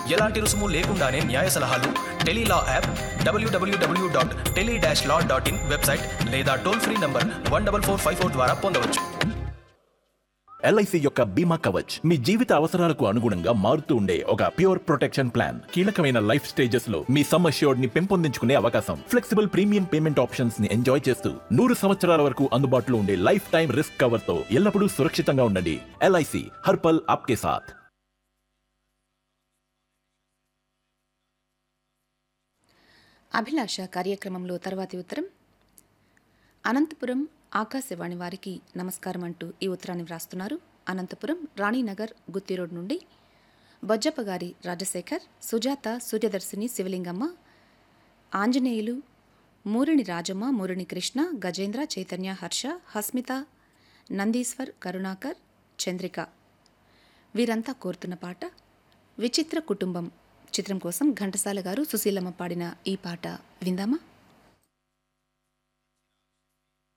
ఎలాంటి రుసుము లేకుండానే న్యాయ సలహాలు tele law app WWW dot tele dash law dot in website లేదా toll free number one double four five four ద్వారా పొందవచ్చు ఎల్ఐసి యొక్క బీమా కవచ్ మీ జీవిత అవసరాలకు అనుగుణంగా మారుతూ ఉండే ఒక ప్యూర్ ప్రొటెక్షన్ ప్లాన్ కీలకమైన లైఫ్ స్టేజెస్ లో మీ సమ్ అష్యూర్డ్ ని పెంపొందించుకునే అవకాశం ఫ్లెక్సిబుల్ ప్రీమియం పేమెంట్ ఆప్షన్స్ ని ఎంజాయ్ చేస్తూ నూరు సంవత్సరాల వరకు అందుబాటులో ఉండే లైఫ్ టైం రిస్క్ కవర్ తో ఎల్లప్పుడూ సురక్షితంగా ఉండండి ఎల్ఐసి హర్పల్ ఆప్కే సాథ్ అభిలాష కార్యక్రమంలో తర్వాతి ఉత్తరం అనంతపురం ఆకాశవాణి వారికి నమస్కారం అంటూ ఈ ఉత్తరాన్ని వ్రాస్తున్నారు అనంతపురం రాణీనగర్ గుత్తి రోడ్ నుండి బొజ్జప్ప గారి రాజశేఖర్ సుజాత సూర్యదర్శిని శివలింగమ్మ ఆంజనేయులు మూరిణి రాజమ్మ మూరిణి కృష్ణ గజేంద్ర చైతన్య హర్ష హస్మిత నందీశ్వర్ కరుణాకర్ చంద్రిక వీరంతా కోరుతున్న పాట విచిత్ర కుటుంబం చిత్రం కోసం ఘంటసాల గారు సుశీలమ్మ పాడిన ఈ పాట విందామా